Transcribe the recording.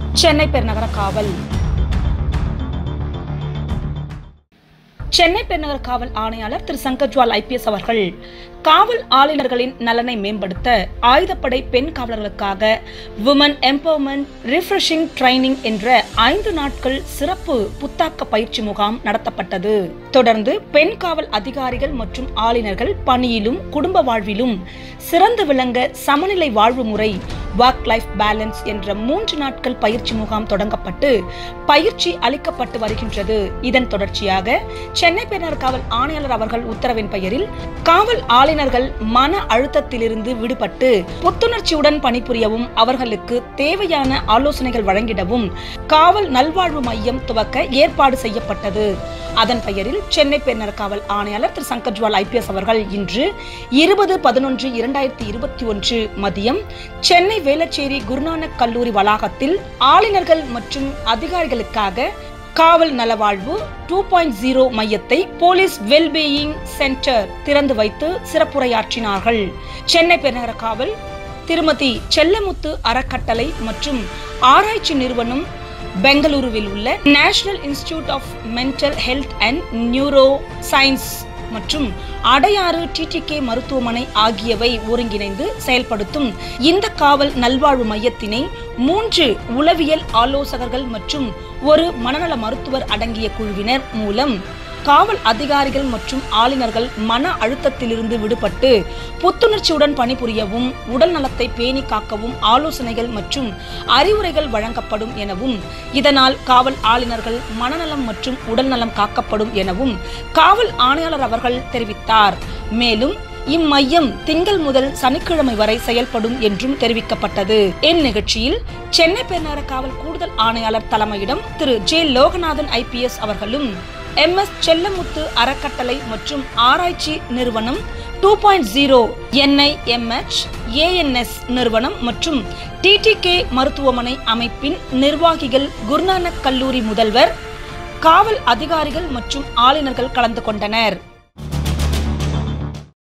சென்னை பெருநகர காவல் சென்னை பெருநகர காவல் ஆணையாளர் திரு சங்கர்ஜ்வால் ஐபிஎஸ் அவர்கள் காவல் ஆளுநர்களின் நலனை மேம்படுத்த ஆயுதப்படை பெண் காவலர்களுக்காக விமன் எம்பவர்மெண்ட் ரிஃப்ரெஷிங் ட்ரைனிங் என்ற ஐந்து நாட்கள் சிறப்பு புத்தாக்க பயிற்சி முகாம் நடத்தப்பட்டது தொடர்ந்து பெண் காவல் அதிகாரிகள் மற்றும் ஆளுநர்கள் பணியிலும் குடும்ப வாழ்விலும் சிறந்து விளங்க சமநிலை வாழ்வு முறை ஒர்க் லைஃப் பேலன்ஸ் என்ற மூன்று நாட்கள் பயிற்சி முகாம் தொடங்கப்பட்டு பயிற்சி அளிக்கப்பட்டு வருகின்றது இதன் தொடர்ச்சியாக சென்னை பெருநகர் காவல் ஆணையாளர் அவர்கள் உத்தரவின் பெயரில் காவல் ஆளுநர்கள் மன அழுத்தத்திலிருந்து விடுபட்டு புத்துணர்ச்சியுடன் பணிபுரியவும் அவர்களுக்கு தேவையான ஆலோசனைகள் வழங்கிடவும் காவல் நல்வாழ்வு மையம் துவக்க ஏற்பாடு செய்யப்பட்டது அதன் பெயரில் சென்னை பெருநகர் காவல் ஆணையாளர் திரு சங்கர்ஜ்வால் ஐபிஎஸ் அவர்கள் இன்று இருபது பதினொன்று இரண்டாயிரத்தி இருபத்தி ஒன்று மதியம் சென்னை வேளச்சேரி குருநானக் கல்லூரி வளாகத்தில் ஆளுநர்கள் மற்றும் அதிகாரிகளுக்காக காவல் நலவாழ்வு டூ பாயிண்ட் ஜீரோ மையத்தை போலீஸ் வெல்பீயிங் சென்டர் திறந்து வைத்து சிறப்புரையாற்றினார்கள் சென்னை பெருநகர காவல் திருமதி செல்லமுத்து அறக்கட்டளை மற்றும் ஆராய்ச்சி நிறுவனம் பெங்களூருவில் உள்ள National Institute of Mental Health and Neuro Science மற்றும் அடையாறு டிடிகே மருத்துவமனை ஆகியவை ஒருங்கிணைந்து செயல்படுத்தும் இந்த காவல் நல்வாழ்வு மையத்தினை மூன்று உளவியல் ஆலோசகர்கள் மற்றும் ஒரு மனநல மருத்துவர் அடங்கிய குழுவினர் மூலம் காவல் அதிகாரிகள் மற்றும் ஆளுநர்கள் மன அழுத்தத்திலிருந்து விடுபட்டு புத்துணர்ச்சியுடன் பணிபுரியவும் உடல் நலத்தை பேணி காக்கவும் ஆலோசனைகள் மற்றும் அறிவுரைகள் வழங்கப்படும் எனவும் இதனால் காவல் ஆளுநர்கள் மனநலம் மற்றும் உடல் நலம் காக்கப்படும் எனவும் காவல் ஆணையாளர் அவர்கள் தெரிவித்தார் மேலும் இம்மையம் திங்கள் முதல் சனிக்கிழமை வரை செயல்படும் என்றும் தெரிவிக்கப்பட்டது இந்நிகழ்ச்சியில் சென்னை பெருநகர காவல் கூடுதல் ஆணையாளர் தலைமையிடம் திரு ஜே லோகநாதன் ஐபிஎஸ் அவர்களும் எம் எஸ் செல்லமுத்து அறக்கட்டளை மற்றும் ஆராய்ச்சி நிறுவனம் two point zero NIMH ANS நிறுவனம் மற்றும் டிடிகே மருத்துவமனை அமைப்பின் நிர்வாகிகள் குருநானக் கல்லூரி முதல்வர் காவல் அதிகாரிகள் மற்றும் ஆளுநர்கள் கலந்து கொண்டனர்